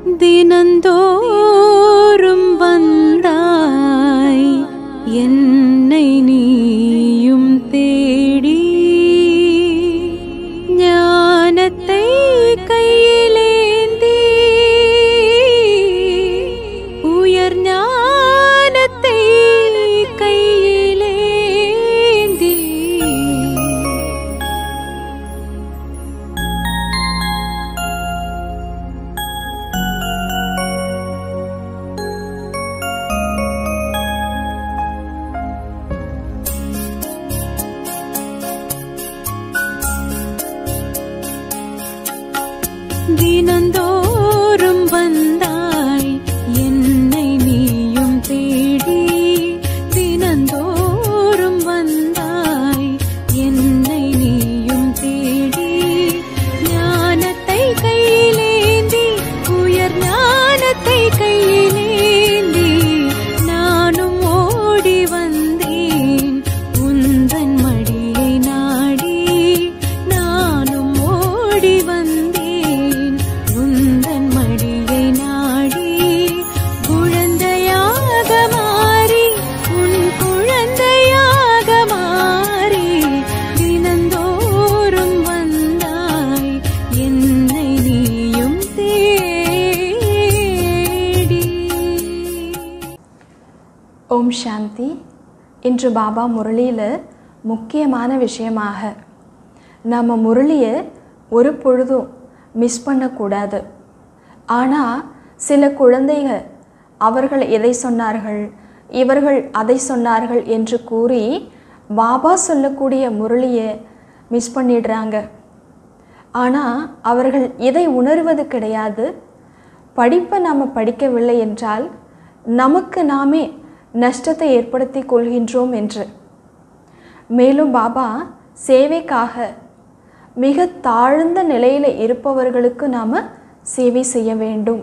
தினந்தோறும் வந்தாய் என்னை நீயும் தேடி ஞானத்தை கையிலேந்தி உயர் ஞானத்தை கையிலேந்தி தினந்தோறும் வந்தாய் என்னை நீயும் தேடி தினந்தோறும் வந்தாய் என்னை நீயும் தேடி ஞானத்தை கையிலேந்தி உயர் ஞானத்தை கையிலேந்தி நானும் ஓடி வந்தேன் உந்தன் மடியை நாடி நானும் ஓடி வந்தேன் உந்தன் மடியை நாடி குழந்தையாக மாறி உன் குழந்தையாக மாறி தினந்தோறும் வந்தாய் என்னை நீயும் தேடி ஓம் சாந்தி இன்று பாபா முரளியில் முக்கியமான விஷயமாக நம்ம முரளியை ஒரு பொழுதும் மிஸ் பண்ணக்கூடாது ஆனால் சில குழந்தைகள் அவர்கள் எதை சொன்னார்கள் இவர்கள் அதை சொன்னார்கள் என்று கூறி பாபா சொல்லக்கூடிய முரளியை மிஸ் பண்ணிடுறாங்க ஆனால் அவர்கள் இதை உணர்வது கிடையாது படிப்பை நாம் படிக்கவில்லை என்றால் நமக்கு நாமே நஷ்டத்தை ஏற்படுத்தி கொள்கின்றோம் என்று மேலும் பாபா சேவைக்காக மிக தாழ்ந்த நிலையில் இருப்பவர்களுக்கு நாம் சேவை செய்ய வேண்டும்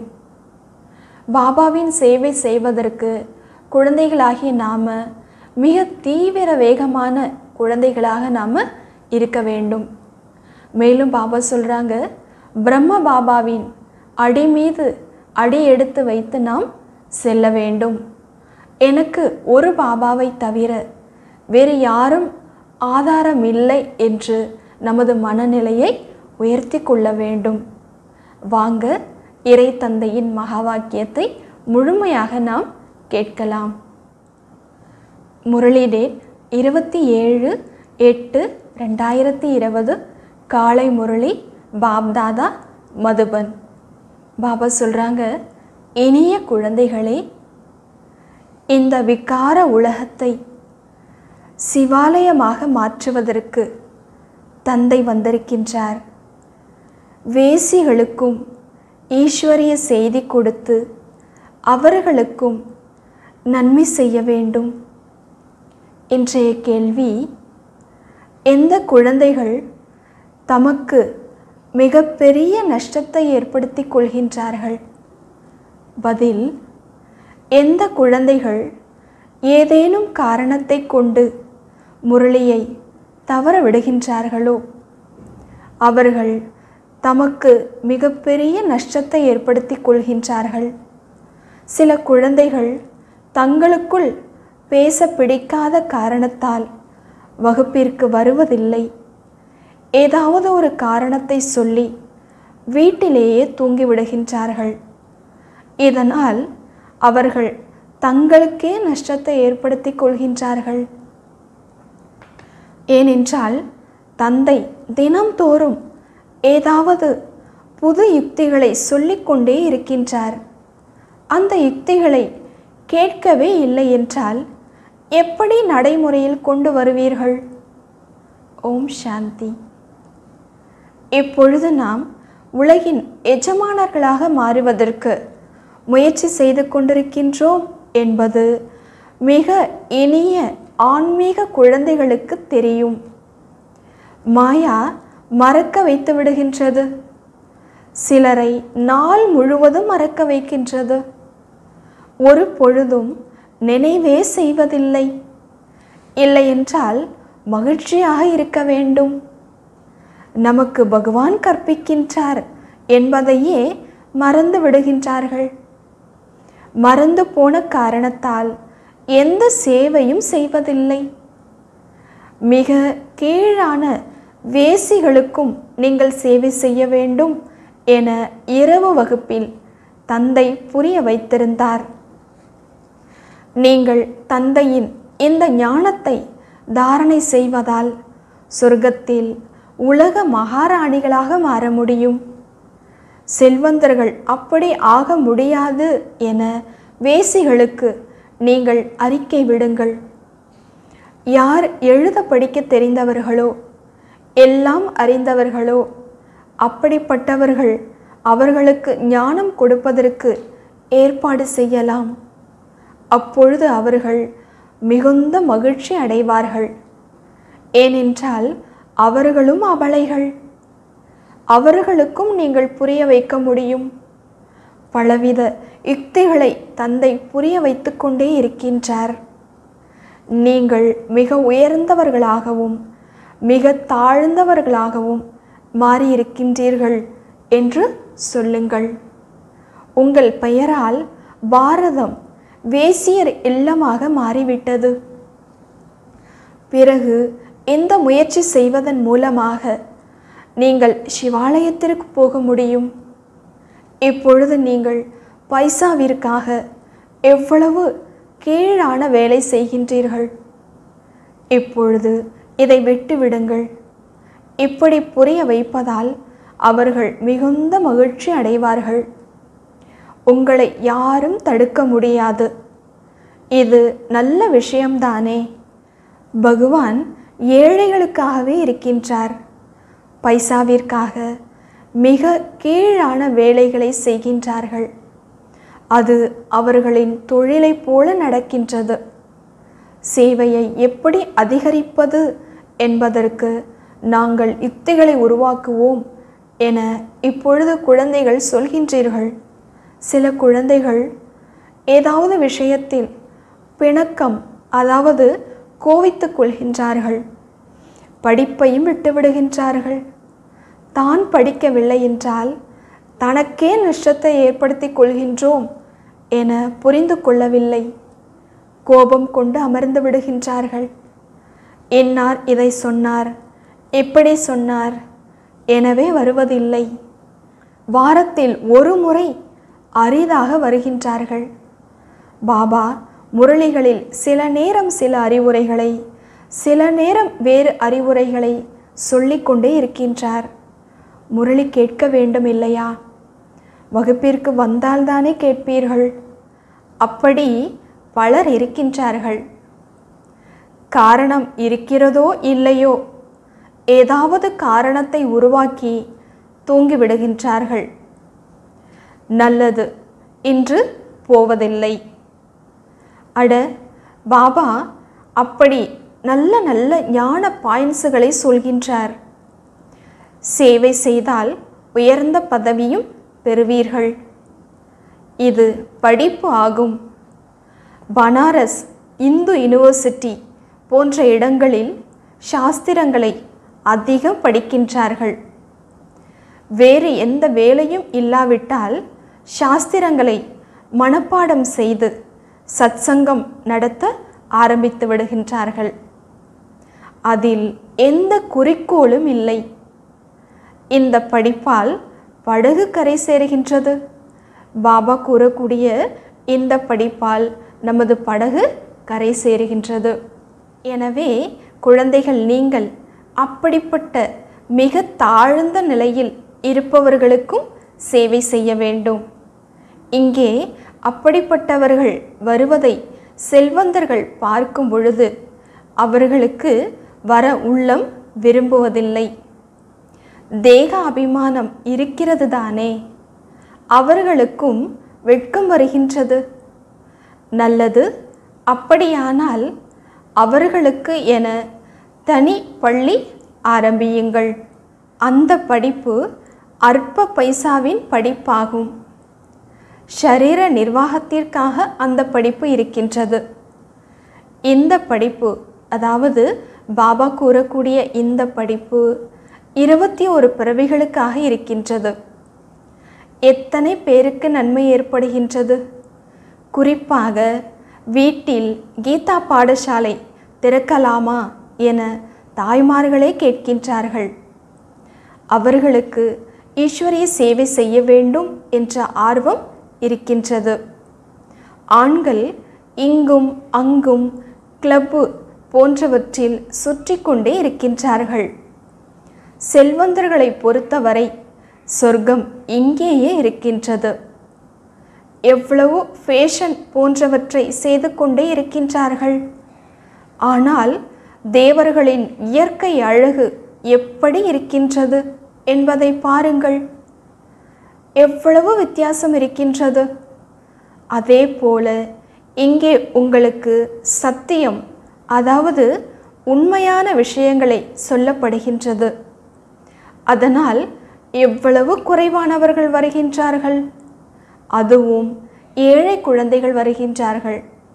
பாபாவின் சேவை செய்வதற்கு குழந்தைகளாகிய நாம் மிக தீவிர வேகமான குழந்தைகளாக நாம் இருக்க வேண்டும் மேலும் பாபா சொல்கிறாங்க பிரம்ம பாபாவின் அடி மீது அடி எடுத்து வைத்து நாம் செல்ல வேண்டும் எனக்கு ஒரு பாபாவை தவிர வேறு யாரும் ஆதாரம் இல்லை என்று நமது மனநிலையை உயர்த்தி கொள்ள வேண்டும் வாங்க இறை தந்தையின் மகா வாக்கியத்தை முழுமையாக நாம் கேட்கலாம் முரளி டேட் இருபத்தி ஏழு எட்டு ரெண்டாயிரத்தி இருபது காலை முரளி பாப்தாதா மதுபன் பாபா சொல்கிறாங்க இனிய குழந்தைகளே இந்த விகார உலகத்தை சிவாலயமாக மாற்றுவதற்கு தந்தை வந்திருக்கின்றார் வேசிகளுக்கும் ஈஸ்வரிய செய்தி கொடுத்து அவர்களுக்கும் நன்மை செய்ய வேண்டும் இன்றைய கேள்வி எந்த குழந்தைகள் தமக்கு மிகப்பெரிய நஷ்டத்தை ஏற்படுத்தி கொள்கின்றார்கள் பதில் எந்த குழந்தைகள் ஏதேனும் காரணத்தை கொண்டு முரளியை தவற விடுகின்றார்களோ அவர்கள் தமக்கு மிகப்பெரிய நஷ்டத்தை ஏற்படுத்தி கொள்கின்றார்கள் சில குழந்தைகள் தங்களுக்குள் பேச பிடிக்காத காரணத்தால் வகுப்பிற்கு வருவதில்லை ஏதாவது ஒரு காரணத்தை சொல்லி வீட்டிலேயே தூங்கிவிடுகின்றார்கள் இதனால் அவர்கள் தங்களுக்கே நஷ்டத்தை ஏற்படுத்திக் கொள்கின்றார்கள் ஏனென்றால் தந்தை தினம்தோறும் ஏதாவது புது யுக்திகளை சொல்லிக்கொண்டே இருக்கின்றார் அந்த யுக்திகளை கேட்கவே இல்லை என்றால் எப்படி நடைமுறையில் கொண்டு வருவீர்கள் ஓம் சாந்தி இப்பொழுது நாம் உலகின் எஜமானர்களாக மாறுவதற்கு முயற்சி செய்து கொண்டிருக்கின்றோம் என்பது மிக இனிய ஆன்மீக குழந்தைகளுக்கு தெரியும் மாயா மறக்க வைத்து விடுகின்றது சிலரை நாள் முழுவதும் மறக்க வைக்கின்றது ஒரு பொழுதும் நினைவே செய்வதில்லை இல்லையென்றால் மகிழ்ச்சியாக இருக்க வேண்டும் நமக்கு பகவான் கற்பிக்கின்றார் என்பதையே மறந்து விடுகின்றார்கள் மறந்து போன காரணத்தால் எந்த சேவையும் செய்வதில்லை மிக கீழான வேசிகளுக்கும் நீங்கள் சேவை செய்ய வேண்டும் என இரவு வகுப்பில் தந்தை புரிய வைத்திருந்தார் நீங்கள் தந்தையின் இந்த ஞானத்தை தாரணை செய்வதால் சொர்க்கத்தில் உலக மகாராணிகளாக மாற முடியும் செல்வந்தர்கள் அப்படி ஆக முடியாது என வேசிகளுக்கு நீங்கள் அறிக்கை விடுங்கள் யார் எழுத படிக்க தெரிந்தவர்களோ எல்லாம் அறிந்தவர்களோ அப்படிப்பட்டவர்கள் அவர்களுக்கு ஞானம் கொடுப்பதற்கு ஏற்பாடு செய்யலாம் அப்பொழுது அவர்கள் மிகுந்த மகிழ்ச்சி அடைவார்கள் ஏனென்றால் அவர்களும் அபலைகள் அவர்களுக்கும் நீங்கள் புரிய வைக்க முடியும் பலவித யுக்திகளை தந்தை புரிய வைத்து கொண்டே இருக்கின்றார் நீங்கள் மிக உயர்ந்தவர்களாகவும் மிக தாழ்ந்தவர்களாகவும் மாறியிருக்கின்றீர்கள் என்று சொல்லுங்கள் உங்கள் பெயரால் பாரதம் வேசியர் இல்லமாக மாறிவிட்டது பிறகு இந்த முயற்சி செய்வதன் மூலமாக நீங்கள் சிவாலயத்திற்கு போக முடியும் இப்பொழுது நீங்கள் பைசாவிற்காக எவ்வளவு கீழான வேலை செய்கின்றீர்கள் இப்பொழுது இதை விட்டுவிடுங்கள் இப்படி புரிய வைப்பதால் அவர்கள் மிகுந்த மகிழ்ச்சி அடைவார்கள் உங்களை யாரும் தடுக்க முடியாது இது நல்ல விஷயம்தானே பகவான் ஏழைகளுக்காகவே இருக்கின்றார் பைசாவிற்காக மிக கீழான வேலைகளை செய்கின்றார்கள் அது அவர்களின் தொழிலைப் போல நடக்கின்றது சேவையை எப்படி அதிகரிப்பது என்பதற்கு நாங்கள் யுக்திகளை உருவாக்குவோம் என இப்பொழுது குழந்தைகள் சொல்கின்றீர்கள் சில குழந்தைகள் ஏதாவது விஷயத்தில் பிணக்கம் அதாவது கோவித்துக் கொள்கின்றார்கள் படிப்பையும் விட்டுவிடுகின்றார்கள் தான் படிக்கவில்லை என்றால் தனக்கே நஷ்டத்தை ஏற்படுத்தி கொள்கின்றோம் என புரிந்து கொள்ளவில்லை கோபம் கொண்டு அமர்ந்து விடுகின்றார்கள் என்னார் இதை சொன்னார் எப்படி சொன்னார் எனவே வருவதில்லை வாரத்தில் ஒரு முறை அரிதாக வருகின்றார்கள் பாபா முரளிகளில் சில நேரம் சில அறிவுரைகளை சில நேரம் வேறு அறிவுரைகளை சொல்லிக்கொண்டே இருக்கின்றார் முரளி கேட்க வேண்டும் இல்லையா வகுப்பிற்கு வந்தால்தானே கேட்பீர்கள் அப்படி பலர் இருக்கின்றார்கள் காரணம் இருக்கிறதோ இல்லையோ ஏதாவது காரணத்தை உருவாக்கி தூங்கிவிடுகின்றார்கள் நல்லது இன்று போவதில்லை அட பாபா அப்படி நல்ல நல்ல ஞான பாயிண்ட்ஸுகளை சொல்கின்றார் சேவை செய்தால் உயர்ந்த பதவியும் பெறுவீர்கள் இது படிப்பு ஆகும் பனாரஸ் இந்து யுனிவர்சிட்டி போன்ற இடங்களில் சாஸ்திரங்களை அதிகம் படிக்கின்றார்கள் வேறு எந்த வேலையும் இல்லாவிட்டால் சாஸ்திரங்களை மனப்பாடம் செய்து சத்சங்கம் நடத்த ஆரம்பித்து விடுகின்றார்கள் அதில் எந்த குறிக்கோளும் இல்லை இந்த படிப்பால் படகு கரை சேருகின்றது பாபா கூறக்கூடிய இந்த படிப்பால் நமது படகு கரை சேருகின்றது எனவே குழந்தைகள் நீங்கள் அப்படிப்பட்ட மிக தாழ்ந்த நிலையில் இருப்பவர்களுக்கும் சேவை செய்ய வேண்டும் இங்கே அப்படிப்பட்டவர்கள் வருவதை செல்வந்தர்கள் பார்க்கும் பொழுது அவர்களுக்கு வர உள்ளம் விரும்புவதில்லை தேக அபிமானம் இருக்கிறது தானே அவர்களுக்கும் வெட்கம் வருகின்றது நல்லது அப்படியானால் அவர்களுக்கு என தனி பள்ளி ஆரம்பியுங்கள் அந்த படிப்பு அற்ப பைசாவின் படிப்பாகும் ஷரீர நிர்வாகத்திற்காக அந்த படிப்பு இருக்கின்றது இந்த படிப்பு அதாவது பாபா கூறக்கூடிய இந்த படிப்பு இருபத்தி ஒரு பிறவிகளுக்காக இருக்கின்றது எத்தனை பேருக்கு நன்மை ஏற்படுகின்றது குறிப்பாக வீட்டில் கீதா பாடசாலை திறக்கலாமா என தாய்மார்களே கேட்கின்றார்கள் அவர்களுக்கு ஈஸ்வரிய சேவை செய்ய வேண்டும் என்ற ஆர்வம் இருக்கின்றது ஆண்கள் இங்கும் அங்கும் கிளப்பு போன்றவற்றில் சுற்றி கொண்டே இருக்கின்றார்கள் செல்வந்தர்களை பொறுத்தவரை சொர்க்கம் இங்கேயே இருக்கின்றது எவ்வளவு ஃபேஷன் போன்றவற்றை செய்து கொண்டே இருக்கின்றார்கள் ஆனால் தேவர்களின் இயற்கை அழகு எப்படி இருக்கின்றது என்பதை பாருங்கள் எவ்வளவு வித்தியாசம் இருக்கின்றது அதே போல இங்கே உங்களுக்கு சத்தியம் அதாவது உண்மையான விஷயங்களை சொல்லப்படுகின்றது அதனால் எவ்வளவு குறைவானவர்கள் வருகின்றார்கள் அதுவும் ஏழை குழந்தைகள் வருகின்றார்கள்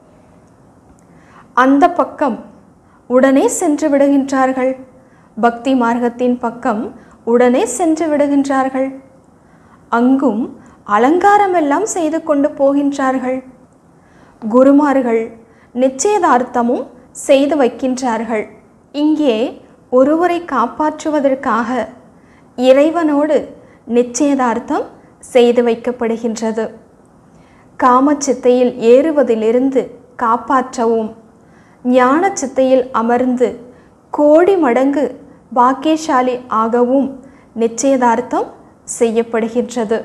அந்த பக்கம் உடனே சென்று விடுகின்றார்கள் பக்தி மார்க்கத்தின் பக்கம் உடனே சென்று விடுகின்றார்கள் அங்கும் அலங்காரமெல்லாம் செய்து கொண்டு போகின்றார்கள் குருமார்கள் நிச்சயதார்த்தமும் செய்து வைக்கின்றார்கள் இங்கே ஒருவரை காப்பாற்றுவதற்காக இறைவனோடு நிச்சயதார்த்தம் செய்து வைக்கப்படுகின்றது காமச்சித்தையில் ஏறுவதிலிருந்து காப்பாற்றவும் ஞான சித்தையில் அமர்ந்து கோடி மடங்கு பாக்கியசாலி ஆகவும் நிச்சயதார்த்தம் செய்யப்படுகின்றது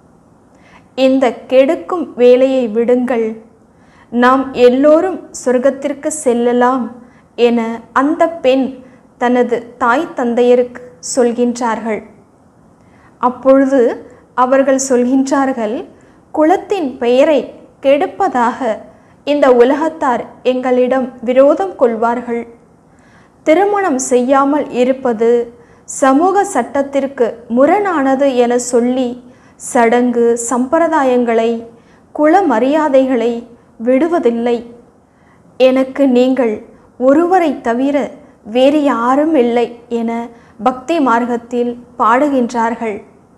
இந்த கெடுக்கும் வேலையை விடுங்கள் நாம் எல்லோரும் சொர்க்கத்திற்கு செல்லலாம் என அந்த பெண் தனது தாய் தந்தையருக்கு சொல்கின்றார்கள் அப்பொழுது அவர்கள் சொல்கின்றார்கள் குலத்தின் பெயரை கெடுப்பதாக இந்த உலகத்தார் எங்களிடம் விரோதம் கொள்வார்கள் திருமணம் செய்யாமல் இருப்பது சமூக சட்டத்திற்கு முரணானது என சொல்லி சடங்கு சம்பிரதாயங்களை குல மரியாதைகளை விடுவதில்லை எனக்கு நீங்கள் ஒருவரை தவிர வேறு யாரும் இல்லை என பக்தி மார்க்கத்தில் பாடுகின்றார்கள்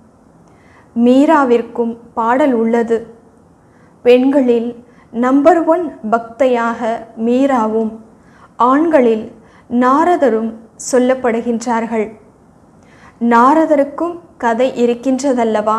மீராவிற்கும் பாடல் உள்ளது பெண்களில் நம்பர் ஒன் பக்தையாக மீராவும் ஆண்களில் நாரதரும் சொல்லப்படுகின்றார்கள் நாரதருக்கும் கதை இருக்கின்றதல்லவா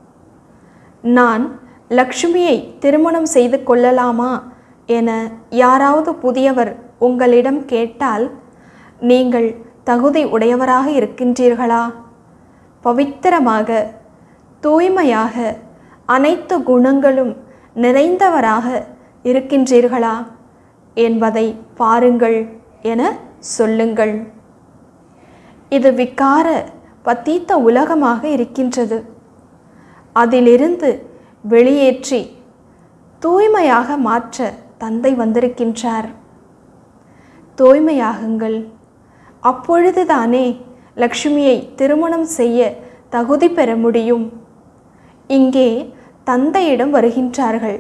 நான் லக்ஷ்மியை திருமணம் செய்து கொள்ளலாமா என யாராவது புதியவர் உங்களிடம் கேட்டால் நீங்கள் தகுதி உடையவராக இருக்கின்றீர்களா பவித்திரமாக தூய்மையாக அனைத்து குணங்களும் நிறைந்தவராக இருக்கின்றீர்களா என்பதை பாருங்கள் என சொல்லுங்கள் இது விக்கார பத்தீத்த உலகமாக இருக்கின்றது அதிலிருந்து வெளியேற்றி தூய்மையாக மாற்ற தந்தை வந்திருக்கின்றார் தூய்மையாகுங்கள் அப்பொழுதுதானே லக்ஷ்மியை திருமணம் செய்ய தகுதி பெற முடியும் இங்கே தந்தையிடம் வருகின்றார்கள்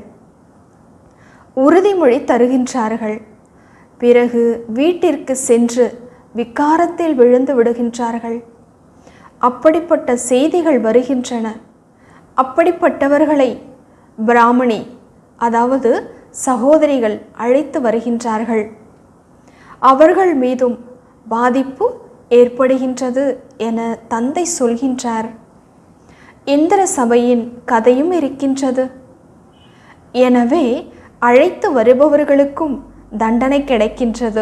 உறுதிமொழி தருகின்றார்கள் பிறகு வீட்டிற்கு சென்று விக்காரத்தில் விழுந்து விடுகின்றார்கள் அப்படிப்பட்ட செய்திகள் வருகின்றன அப்படிப்பட்டவர்களை பிராமணி அதாவது சகோதரிகள் அழைத்து வருகின்றார்கள் அவர்கள் மீதும் பாதிப்பு ஏற்படுகின்றது என தந்தை சொல்கின்றார் இந்திர சபையின் கதையும் இருக்கின்றது எனவே அழைத்து வருபவர்களுக்கும் தண்டனை கிடைக்கின்றது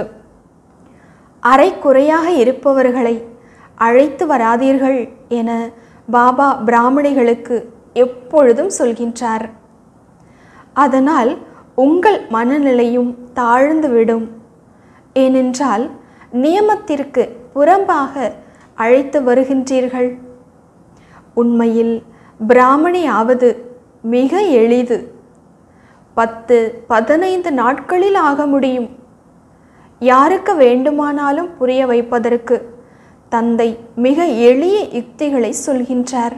அரைக்குறையாக இருப்பவர்களை அழைத்து வராதீர்கள் என பாபா பிராமணிகளுக்கு எப்பொழுதும் சொல்கின்றார் அதனால் உங்கள் மனநிலையும் தாழ்ந்துவிடும் ஏனென்றால் நியமத்திற்கு புறம்பாக அழைத்து வருகின்றீர்கள் உண்மையில் பிராமணி ஆவது மிக எளிது பத்து பதினைந்து நாட்களில் ஆக முடியும் யாருக்கு வேண்டுமானாலும் புரிய வைப்பதற்கு தந்தை மிக எளிய யுக்திகளை சொல்கின்றார்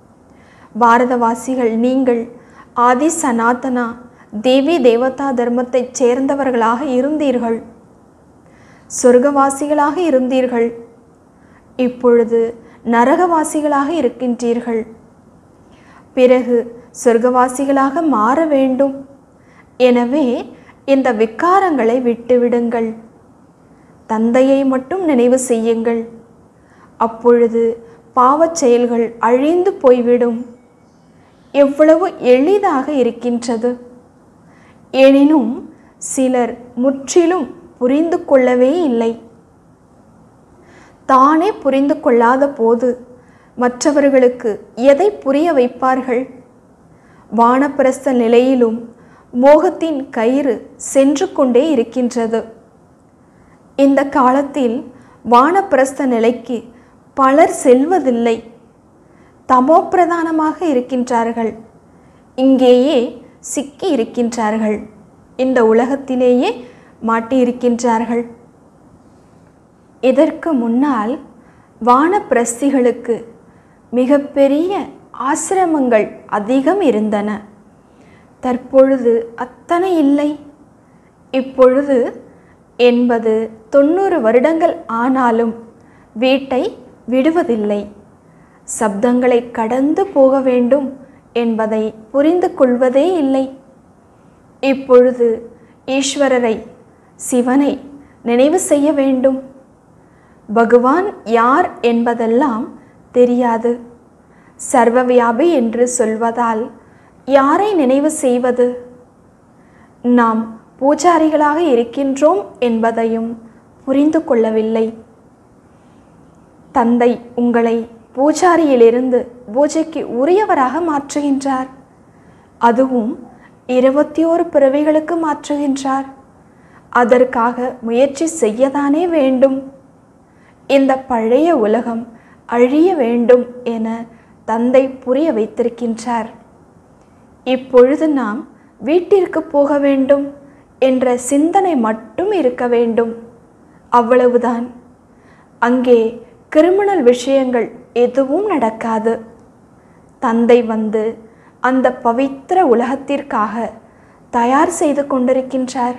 பாரதவாசிகள் நீங்கள் ஆதி சனாதனா தேவி தேவதா தர்மத்தைச் சேர்ந்தவர்களாக இருந்தீர்கள் சொர்க்கவாசிகளாக இருந்தீர்கள் இப்பொழுது நரகவாசிகளாக இருக்கின்றீர்கள் பிறகு சொர்க்கவாசிகளாக மாற வேண்டும் எனவே இந்த விக்காரங்களை விட்டுவிடுங்கள் தந்தையை மட்டும் நினைவு செய்யுங்கள் அப்பொழுது பாவச் செயல்கள் அழிந்து போய்விடும் எவ்வளவு எளிதாக இருக்கின்றது எனினும் சிலர் முற்றிலும் புரிந்து கொள்ளவே இல்லை தானே புரிந்து கொள்ளாத போது மற்றவர்களுக்கு எதை புரிய வைப்பார்கள் வானப்பிரஸ்த நிலையிலும் மோகத்தின் கயிறு சென்று கொண்டே இருக்கின்றது இந்த காலத்தில் வானப்பிரஸ்த நிலைக்கு பலர் செல்வதில்லை தமோப்பிரதானமாக இருக்கின்றார்கள் இங்கேயே சிக்கி இருக்கின்றார்கள் இந்த உலகத்திலேயே மாட்டியிருக்கின்றார்கள் இதற்கு முன்னால் வானப்பிரஸ்திகளுக்கு மிகப்பெரிய ஆசிரமங்கள் அதிகம் இருந்தன தற்பொழுது அத்தனை இல்லை இப்பொழுது எண்பது தொண்ணூறு வருடங்கள் ஆனாலும் வீட்டை விடுவதில்லை சப்தங்களை கடந்து போக வேண்டும் என்பதை புரிந்து கொள்வதே இல்லை இப்பொழுது ஈஸ்வரரை சிவனை நினைவு செய்ய வேண்டும் பகவான் யார் என்பதெல்லாம் தெரியாது சர்வவியாபி என்று சொல்வதால் யாரை நினைவு செய்வது நாம் பூஜாரிகளாக இருக்கின்றோம் என்பதையும் புரிந்து கொள்ளவில்லை தந்தை உங்களை பூஜாரியிலிருந்து பூஜைக்கு உரியவராக மாற்றுகின்றார் அதுவும் இருபத்தி ஓரு பிறவிகளுக்கு மாற்றுகின்றார் அதற்காக முயற்சி செய்யதானே வேண்டும் இந்த பழைய உலகம் அழிய வேண்டும் என தந்தை புரிய வைத்திருக்கின்றார் இப்பொழுது நாம் வீட்டிற்கு போக வேண்டும் என்ற சிந்தனை மட்டும் இருக்க வேண்டும் அவ்வளவுதான் அங்கே கிரிமினல் விஷயங்கள் எதுவும் நடக்காது தந்தை வந்து அந்த பவித்திர உலகத்திற்காக தயார் செய்து கொண்டிருக்கின்றார்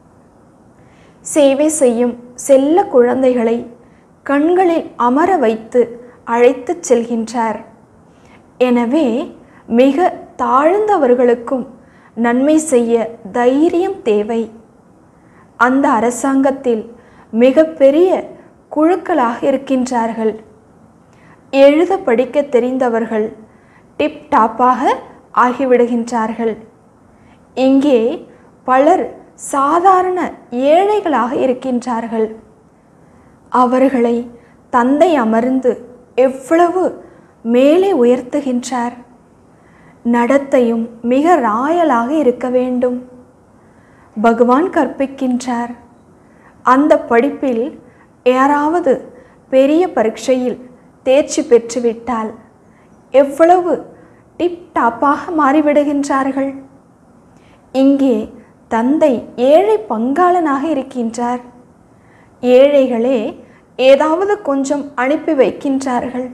சேவை செய்யும் செல்ல குழந்தைகளை கண்களில் அமர வைத்து அழைத்துச் செல்கின்றார் எனவே மிக தாழ்ந்தவர்களுக்கும் நன்மை செய்ய தைரியம் தேவை அந்த அரசாங்கத்தில் மிகப்பெரிய குழுக்களாக இருக்கின்றார்கள் எழுத படிக்க தெரிந்தவர்கள் டிப் டாப்பாக ஆகிவிடுகின்றார்கள் இங்கே பலர் சாதாரண ஏழைகளாக இருக்கின்றார்கள் அவர்களை தந்தை அமர்ந்து எவ்வளவு மேலே உயர்த்துகின்றார் நடத்தையும் மிக ராயலாக இருக்க வேண்டும் பகவான் கற்பிக்கின்றார் அந்த படிப்பில் யாராவது பெரிய பரீட்சையில் தேர்ச்சி பெற்றுவிட்டால் எவ்வளவு டிப் டாப்பாக மாறிவிடுகின்றார்கள் இங்கே தந்தை ஏழை பங்காளனாக இருக்கின்றார் ஏழைகளே ஏதாவது கொஞ்சம் அனுப்பி வைக்கின்றார்கள்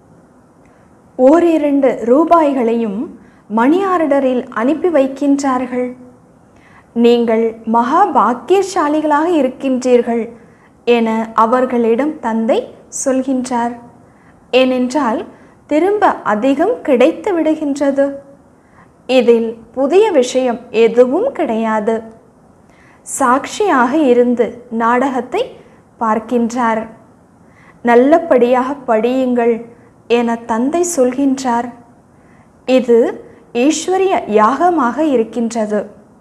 ஓரிரண்டு ரூபாய்களையும் மணி ஆர்டரில் அனுப்பி வைக்கின்றார்கள் நீங்கள் மகா பாக்கியசாலிகளாக இருக்கின்றீர்கள் என அவர்களிடம் தந்தை சொல்கின்றார் ஏனென்றால் திரும்ப அதிகம் கிடைத்து விடுகின்றது இதில் புதிய விஷயம் எதுவும் கிடையாது சாட்சியாக இருந்து நாடகத்தை பார்க்கின்றார் நல்லபடியாக படியுங்கள் என தந்தை சொல்கின்றார் இது ஈஸ்வரிய யாகமாக இருக்கின்றது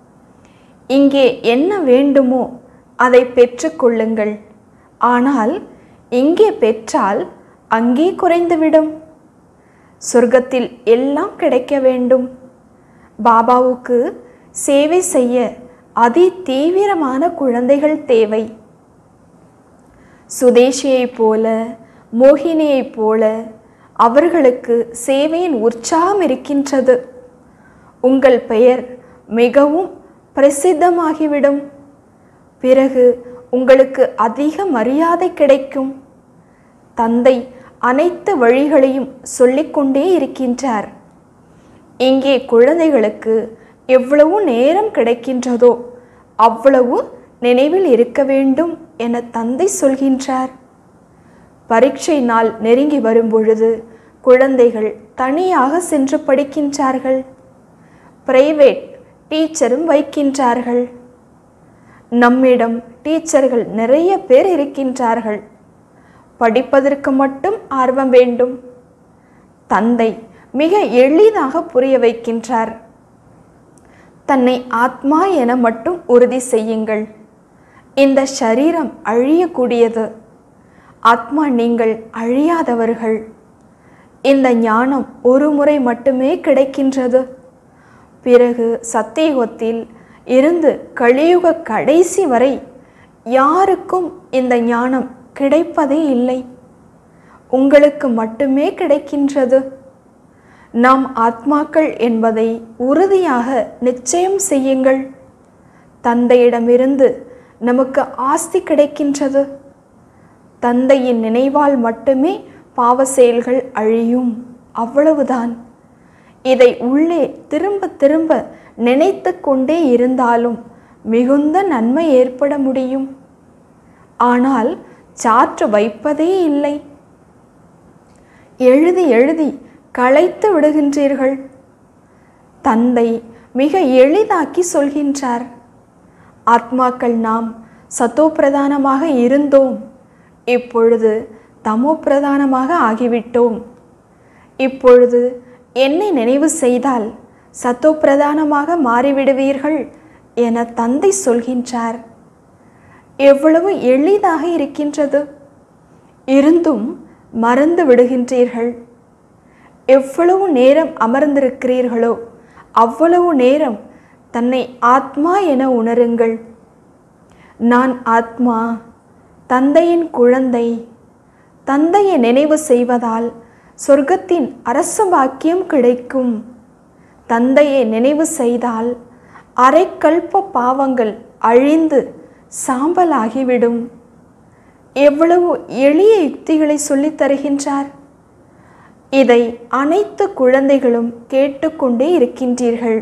இங்கே என்ன வேண்டுமோ அதை பெற்றுக்கொள்ளுங்கள் ஆனால் இங்கே பெற்றால் அங்கே குறைந்துவிடும் சொர்க்கத்தில் எல்லாம் கிடைக்க வேண்டும் பாபாவுக்கு சேவை செய்ய அதி தீவிரமான குழந்தைகள் தேவை சுதேஷியைப் போல மோகினியைப் போல அவர்களுக்கு சேவையின் உற்சாகம் இருக்கின்றது உங்கள் பெயர் மிகவும் பிரசித்தமாகிவிடும் பிறகு உங்களுக்கு அதிக மரியாதை கிடைக்கும் தந்தை அனைத்து வழிகளையும் சொல்லிக்கொண்டே இருக்கின்றார் இங்கே குழந்தைகளுக்கு எவ்வளவு நேரம் கிடைக்கின்றதோ அவ்வளவு நினைவில் இருக்க வேண்டும் என தந்தை சொல்கின்றார் பரீட்சை நாள் நெருங்கி வரும்பொழுது குழந்தைகள் தனியாக சென்று படிக்கின்றார்கள் பிரைவேட் டீச்சரும் வைக்கின்றார்கள் நம்மிடம் டீச்சர்கள் நிறைய பேர் இருக்கின்றார்கள் படிப்பதற்கு மட்டும் ஆர்வம் வேண்டும் தந்தை மிக எளிதாக புரிய வைக்கின்றார் தன்னை ஆத்மா என மட்டும் உறுதி செய்யுங்கள் இந்த சரீரம் அழியக்கூடியது ஆத்மா நீங்கள் அழியாதவர்கள் இந்த ஞானம் ஒரு முறை மட்டுமே கிடைக்கின்றது பிறகு சத்தியுகத்தில் இருந்து கலியுக கடைசி வரை யாருக்கும் இந்த ஞானம் கிடைப்பதே இல்லை உங்களுக்கு மட்டுமே கிடைக்கின்றது நாம் ஆத்மாக்கள் என்பதை உறுதியாக நிச்சயம் செய்யுங்கள் தந்தையிடமிருந்து நமக்கு ஆஸ்தி கிடைக்கின்றது தந்தையின் நினைவால் மட்டுமே பாவ செயல்கள் அழியும் அவ்வளவுதான் இதை உள்ளே திரும்ப திரும்ப நினைத்து கொண்டே இருந்தாலும் மிகுந்த நன்மை ஏற்பட முடியும் ஆனால் சாற்று வைப்பதே இல்லை எழுதி எழுதி களைத்து விடுகின்றீர்கள் தந்தை மிக எளிதாக்கி சொல்கின்றார் ஆத்மாக்கள் நாம் சத்தோ பிரதானமாக இருந்தோம் இப்பொழுது தமோ பிரதானமாக ஆகிவிட்டோம் இப்பொழுது என்னை நினைவு செய்தால் சத்தோ பிரதானமாக மாறிவிடுவீர்கள் என தந்தை சொல்கின்றார் எவ்வளவு எளிதாக இருக்கின்றது இருந்தும் மறந்து விடுகின்றீர்கள் எவ்வளவு நேரம் அமர்ந்திருக்கிறீர்களோ அவ்வளவு நேரம் தன்னை ஆத்மா என உணருங்கள் நான் ஆத்மா தந்தையின் குழந்தை தந்தையை நினைவு செய்வதால் சொர்க்கத்தின் அரச பாக்கியம் கிடைக்கும் தந்தையை நினைவு செய்தால் அரைக்கல்ப பாவங்கள் அழிந்து சாம்பலாகிவிடும் எவ்வளவு எளிய யுக்திகளை சொல்லித் தருகின்றார் இதை அனைத்து குழந்தைகளும் கேட்டுக்கொண்டே இருக்கின்றீர்கள்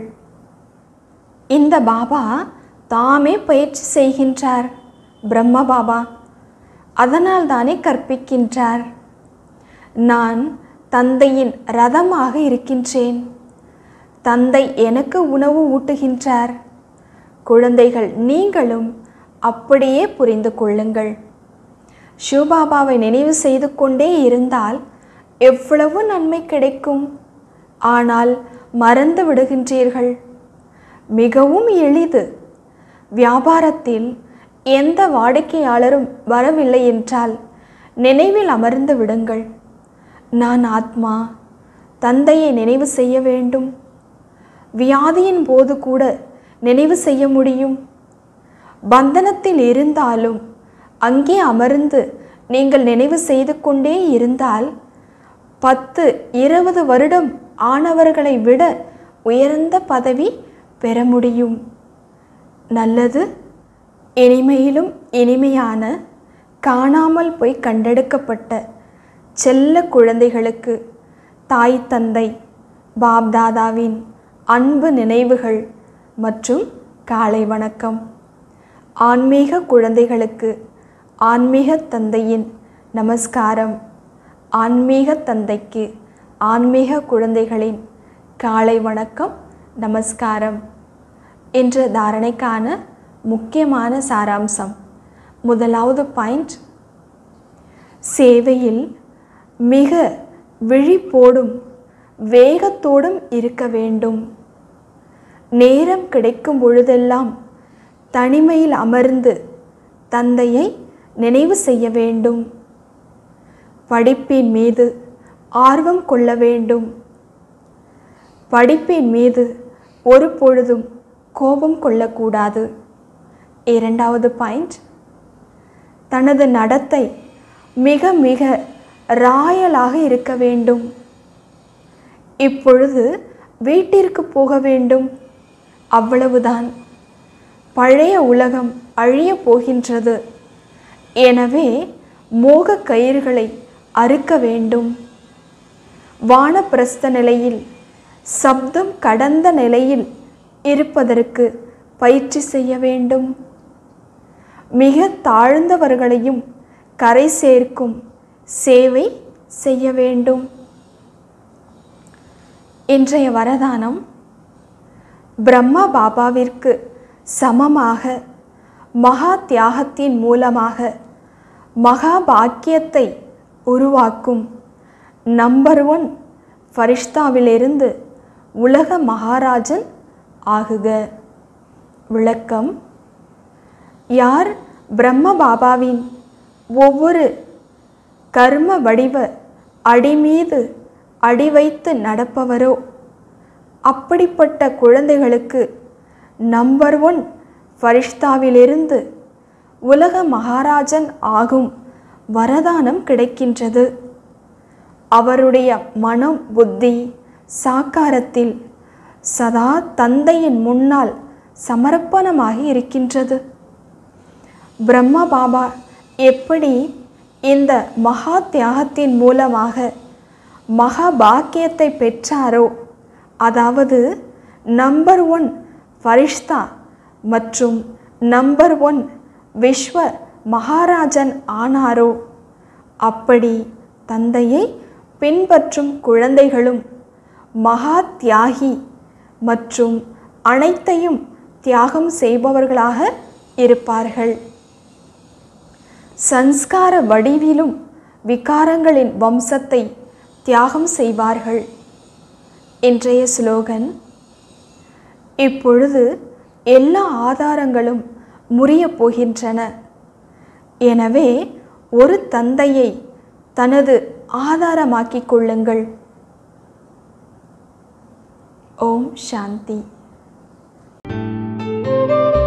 இந்த பாபா தாமே பயிற்சி செய்கின்றார் பிரம்ம பாபா அதனால் தானே கற்பிக்கின்றார் நான் தந்தையின் ரதமாக இருக்கின்றேன் தந்தை எனக்கு உணவு ஊட்டுகின்றார் குழந்தைகள் நீங்களும் அப்படியே புரிந்து கொள்ளுங்கள் சிவபாபாவை நினைவு செய்து கொண்டே இருந்தால் எவ்வளவு நன்மை கிடைக்கும் ஆனால் மறந்து விடுகின்றீர்கள் மிகவும் எளிது வியாபாரத்தில் எந்த வாடிக்கையாளரும் வரவில்லை என்றால் நினைவில் அமர்ந்து விடுங்கள் நான் ஆத்மா தந்தையை நினைவு செய்ய வேண்டும் வியாதியின் போது கூட நினைவு செய்ய முடியும் பந்தனத்தில் இருந்தாலும் அங்கே அமர்ந்து நீங்கள் நினைவு செய்து கொண்டே இருந்தால் பத்து இருபது வருடம் ஆனவர்களை விட உயர்ந்த பதவி பெற முடியும் நல்லது இனிமையிலும் இனிமையான காணாமல் போய் கண்டெடுக்கப்பட்ட செல்ல குழந்தைகளுக்கு தாய் தந்தை பாப்தாதாவின் அன்பு நினைவுகள் மற்றும் காலை வணக்கம் ஆன்மீக குழந்தைகளுக்கு ஆன்மீக தந்தையின் நமஸ்காரம் ஆன்மீக தந்தைக்கு ஆன்மீக குழந்தைகளின் காலை வணக்கம் நமஸ்காரம் என்ற தாரணைக்கான முக்கியமான சாராம்சம் முதலாவது பாயிண்ட் சேவையில் மிக விழிப்போடும் வேகத்தோடும் இருக்க வேண்டும் நேரம் கிடைக்கும் பொழுதெல்லாம் தனிமையில் அமர்ந்து தந்தையை நினைவு செய்ய வேண்டும் படிப்பின் மீது ஆர்வம் கொள்ள வேண்டும் படிப்பின் மீது ஒரு பொழுதும் கோபம் கொள்ளக்கூடாது இரண்டாவது பாயிண்ட் தனது நடத்தை மிக மிக ராயலாக இருக்க வேண்டும் இப்பொழுது வீட்டிற்கு போக வேண்டும் அவ்வளவுதான் பழைய உலகம் அழியப் போகின்றது எனவே மோக கயிறுகளை அறுக்க வேண்டும் வானப்பிரஸ்த நிலையில் சப்தம் கடந்த நிலையில் இருப்பதற்கு பயிற்சி செய்ய வேண்டும் மிக தாழ்ந்தவர்களையும் கரை சேர்க்கும் சேவை செய்ய வேண்டும் இன்றைய வரதானம் பிரம்மா பாபாவிற்கு சமமாக மகா தியாகத்தின் மூலமாக மகா பாக்கியத்தை உருவாக்கும் நம்பர் ஒன் ஃபரிஷ்தாவிலிருந்து உலக மகாராஜன் ஆகுக விளக்கம் யார் பிரம்ம பாபாவின் ஒவ்வொரு கர்ம வடிவ அடி மீது அடி வைத்து நடப்பவரோ அப்படிப்பட்ட குழந்தைகளுக்கு நம்பர் ஒன் ஃபரிஷ்தாவிலிருந்து உலக மகாராஜன் ஆகும் வரதானம் கிடைக்கின்றது அவருடைய மனம் புத்தி சாக்காரத்தில் சதா தந்தையின் முன்னால் சமர்ப்பணமாகி இருக்கின்றது பிரம்மா பாபா எப்படி இந்த மகா தியாகத்தின் மூலமாக மகா பாக்கியத்தை பெற்றாரோ அதாவது நம்பர் ஒன் ஃபரிஷ்தா மற்றும் நம்பர் ஒன் விஸ்வ மகாராஜன் ஆனாரோ அப்படி தந்தையை பின்பற்றும் குழந்தைகளும் மகா தியாகி மற்றும் அனைத்தையும் தியாகம் செய்பவர்களாக இருப்பார்கள் சன்ஸ்கார வடிவிலும் விகாரங்களின் வம்சத்தை தியாகம் செய்வார்கள் இன்றைய ஸ்லோகன் இப்பொழுது எல்லா ஆதாரங்களும் முறியப் போகின்றன எனவே ஒரு தந்தையை தனது ஆதாரமாக்கிக் கொள்ளுங்கள் ஓம் சாந்தி